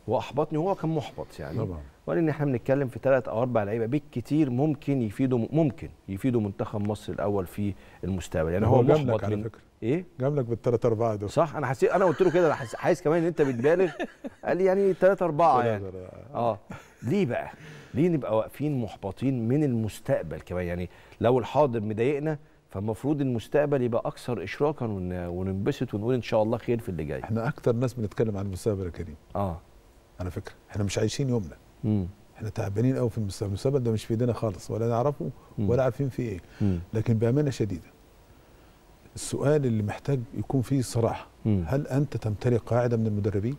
واحبطني وهو كان محبط يعني طبعا وقال ان احنا بنتكلم في ثلاث او اربع لعيبه بالكتير ممكن يفيدوا ممكن يفيدوا منتخب مصر الاول في المستقبل يعني هو, هو جاملك محبط على من فكره ايه جاملك بالثلاث اربعه دول صح انا حسيت انا قلت له كده أنا حس- حاسس كمان ان انت بتبالغ قال لي يعني ثلاثة أربعة يعني اه ليه بقى؟ ليه نبقى واقفين محبطين من المستقبل كمان يعني لو الحاضر مضايقنا فالمفروض المستقبل يبقى اكثر اشراكا ون- وننبسط ونقول ان شاء الله خير في اللي جاي احنا اكتر ناس بنتكلم عن المستقبل يا كريم اه على فكره احنا مش عايشين يومنا امم احنا تعبانين قوي في المستقبل المستقبل ده مش في ايدينا خالص ولا نعرفه مم. ولا عارفين فيه ايه امم لكن بامانه شديده السؤال اللي محتاج يكون فيه صراحه هل انت تمتلك قاعده من المدربين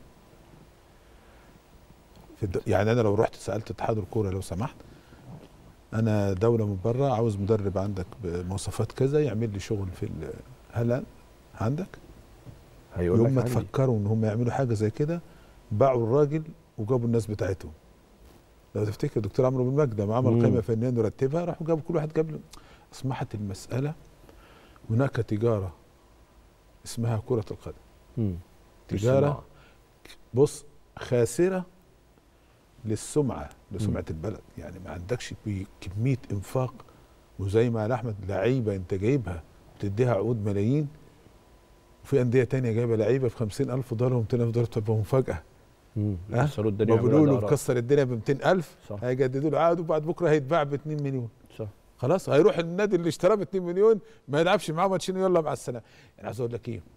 في الد... يعني انا لو رحت سالت اتحاد الكوره لو سمحت انا دوله من بره عاوز مدرب عندك بمواصفات كذا يعمل لي شغل في ال... هل أن- عندك هيقول يوم لك ما عندي. تفكروا ان هم يعملوا حاجه زي كده باعوا الراجل وجابوا الناس بتاعتهم لو تفتكر دكتور عمرو بن مجدة ما عمل مم. قائمه فنيه نرتبها راحوا جابوا كل واحد جاب له اصبحت المساله هناك تجاره اسمها كره القدم مم. تجاره الصناعة. بص خاسره للسمعه لسمعه مم. البلد يعني ما عندكش بي- كميه انفاق وزي ما قال احمد لعيبه انت جايبها بتديها عقود ملايين وفي انديه تانية جايبه لعيبه ب 50000 دولار و200000 دولار تبقى مفاجاه مم. ها؟ يكسروا الدنيا بيقولوا ويعملوا له أداء مكسر الدنيا ب 200000 صح هيجددوا له عقد وبعد بكره هيتباع ب 2 مليون صح خلاص هيروح النادي اللي اشتراه ب 2 مليون ما يلعبش معاه ماتشين يلا مع السلامه انا عايز اقول لك ايه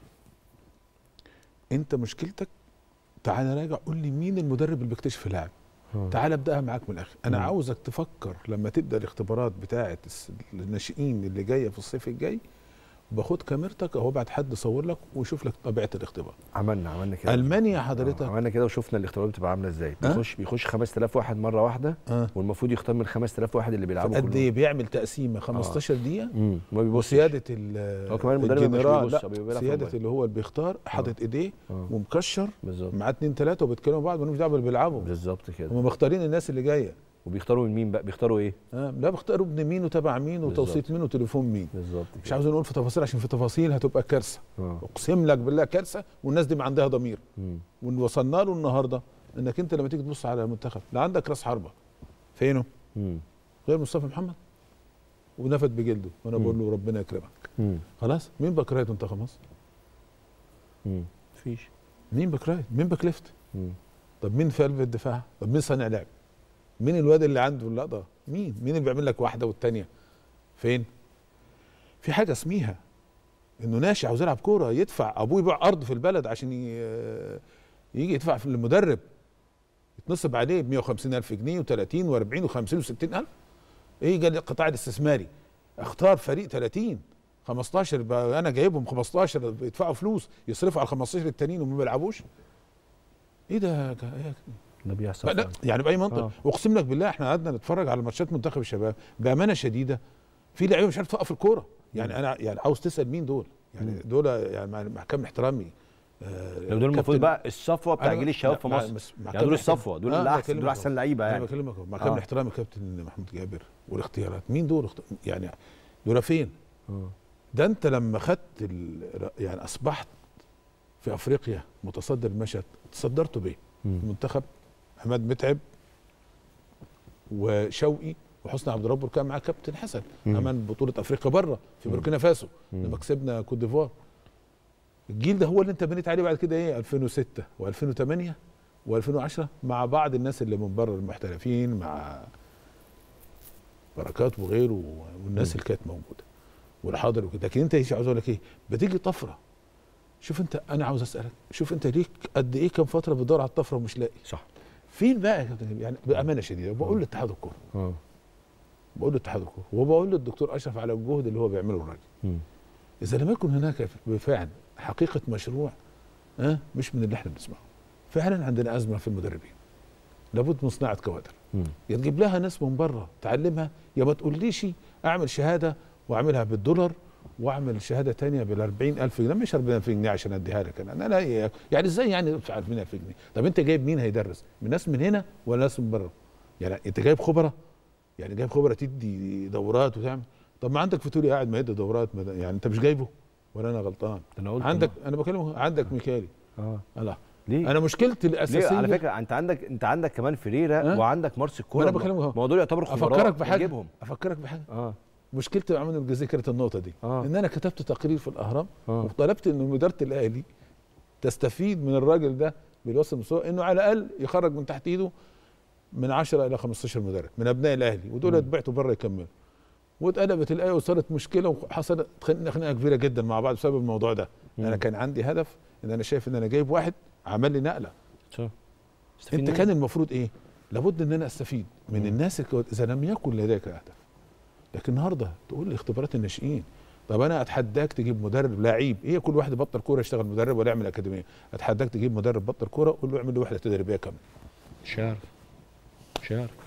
انت مشكلتك تعالى راجع قول لي مين المدرب اللي بيكتشف اللاعب آه. تعال ابداها معاك من الاخر انا مم. عاوزك تفكر لما تبدا الاختبارات بتاعه الس- الناشئين اللي جايه في الصيف الجاي باخد كاميرتك اهو بعد حد صور لك ويشوف لك طبيعه الاختبار عملنا عملنا كده المانيا آه، حضرتك عملنا كده وشفنا الاختبارات بتبقى عامله ازاي ها؟ بيخش بيخش 5000 واحد مره واحده اه والمفروض يختار من 5000 واحد اللي بيلعبوا قد ايه بيعمل تقسيمه 15 دقيقه امم ما بيبصش وسياده ال- هو كمان المدرب مش الجنرال بيبص، لا هو بيلعب في سياده الموبايل. اللي هو اللي بيختار حاطط ايديه اه ومكشر بالظبط معاه اتنين تلاته وبيتكلموا بعض مالهمش دعوه باللي بيلعبوا بالظبط كده هم مختارين الناس اللي جايه وبيختاروا من مين بقى بيختاروا ايه آه لا بيختاروا ابن مين وتبع مين وتوسيط بالظبط. مين وتليفون مين بالظبط مش عاوز نقول في تفاصيل عشان في تفاصيل هتبقى كارثه اه اقسم لك بالله كارثه والناس دي ما عندها ضمير مم. وان وصلنا له النهارده انك انت لما تيجي تبص على المنتخب لا عندك راس حربه فينه مم. غير مصطفى محمد ونفد بجلده وانا مم. بقول له ربنا يكرمك مم. خلاص مين باك رايت منتخب مصر مم. مفيش مين باك رايت مين باك ليفت مم. طب مين في قلب الدفاع طب مين صانع لعب مين الواد اللي عنده اللقطه مين مين اللي بيعمل لك واحده والتانيه فين في حاجه اسميها انه ناشئ عاوز يلعب كوره يدفع ابوه يبيع ارض في البلد عشان ي- يجي يدفع في المدرب يتنصب عليه ب 150 الف جنيه و30 و40 و50 و60 الف ايه جال القطاع الاستثماري اختار فريق 30 15 بقى انا جايبهم 15 بيدفعوا فلوس يصرفوا على ال 15 التانيين وما بيلعبوش ايه ده يا جا- إيه يا ده بيحصل لا فعلا. يعني باي منطق آه. اقسم لك بالله احنا قعدنا نتفرج على ماتشات منتخب الشباب بامانه شديده في لعيبه مش عارف توقف الكوره يعني انا يعني عاوز تسال مين دول يعني مم. دول يعني مع مع كامل احترامي آه، لو دول المفروض كابتن- بقى الصفوه بتاع أنا- جيل الشباب لا، في مع- مصر بس- مع يعني كامل دول احترام- الصفوه دول آه، اللي أنا احسن دول بكلمك احسن أهو. لعيبه انا يعني بكلمك أهو، مع آه. كامل احترامي كابتن محمود جابر والاختيارات مين دول اخت- يعني دول فين آه. ده انت لما خدت ال- يعني اصبحت في افريقيا متصدر المشهد تصدرته بايه مم. المنتخب عماد متعب وشوقي وحسني عبد الرب كان معاه كابتن حسن مم. عمل بطوله افريقيا بره في مم. بوركينا فاسو مم. لما كسبنا كوت ديفوار الجيل ده هو اللي انت بنيت عليه بعد كده ايه 2006 و2008 و2010 مع بعض الناس اللي من بره المحترفين مع بركات وغيره والناس مم. اللي كانت موجوده والحاضر وكده لكن انت ايش عاوز اقول لك ايه بتيجي طفره شوف انت انا عاوز اسالك شوف انت ليك قد ايه كام فتره بتدور على الطفره ومش لاقي صح فين بقى يا كابتن؟ يعني بامانه شديده بقول لاتحاد الكوره اه بقول لاتحاد الكوره وبقول للدكتور اشرف على الجهد اللي هو بيعمله الراجل مم. اذا لم يكن هناك بالفعل حقيقه مشروع ها مش من اللي احنا بنسمعه فعلا عندنا ازمه في المدربين لابد من صناعه كوادر مم. يا تجيب لها ناس من بره تعلمها يا ما تقوليش اعمل شهاده واعملها بالدولار واعمل شهاده تانية بال 40000 جنيه مش 40000 جنيه عشان اديها لك انا انا لا يعني ازاي يعني ادفع 40000 جنيه طب انت جايب مين هيدرس من ناس من هنا ولا ناس من بره يعني انت جايب خبراء يعني جايب خبراء تدي دورات وتعمل طب ما عندك فتوري قاعد ما يدي دورات ما يعني انت مش جايبه ولا انا غلطان ده انا قلت عندك انا بكلمه عندك ميكالي اه الله ليه انا مشكلتي ليه الاساسيه على فكره انت عندك انت عندك كمان فريرة أه؟ وعندك مارس ما أنا الكوره بكلمك أهو. ما دول يعتبروا خبراء افكرك بحاجه نجيبهم. افكرك بحاجه اه مشكلتي مع من ذكرت النقطه دي آه. ان انا كتبت تقرير في الاهرام آه. وطلبت ان مديره الاهلي تستفيد من الراجل ده بالوصف المستوى انه على الاقل يخرج من تحت ايده من 10 الى 15 مدرب من ابناء الاهلي ودول اتبعتوا بره يكملوا واتقلبت الايه وصارت مشكله وحصلت خناقه خناقه كبيره جدا مع بعض بسبب الموضوع ده مم. انا كان عندي هدف ان انا شايف ان انا جايب واحد عمل لي نقله صح استفيد انت منه. كان المفروض ايه لابد ان انا استفيد من مم. الناس اللي كنت- اذا لم يكن لديك هدف لكن النهارده تقول لي اختبارات الناشئين طب انا اتحداك تجيب مدرب لعيب ايه كل واحد بطل كوره يشتغل مدرب ولا يعمل اكاديميه اتحداك تجيب مدرب بطل كوره قول له اعمل له وحده تدريبيه كامله مش عارف مش عارف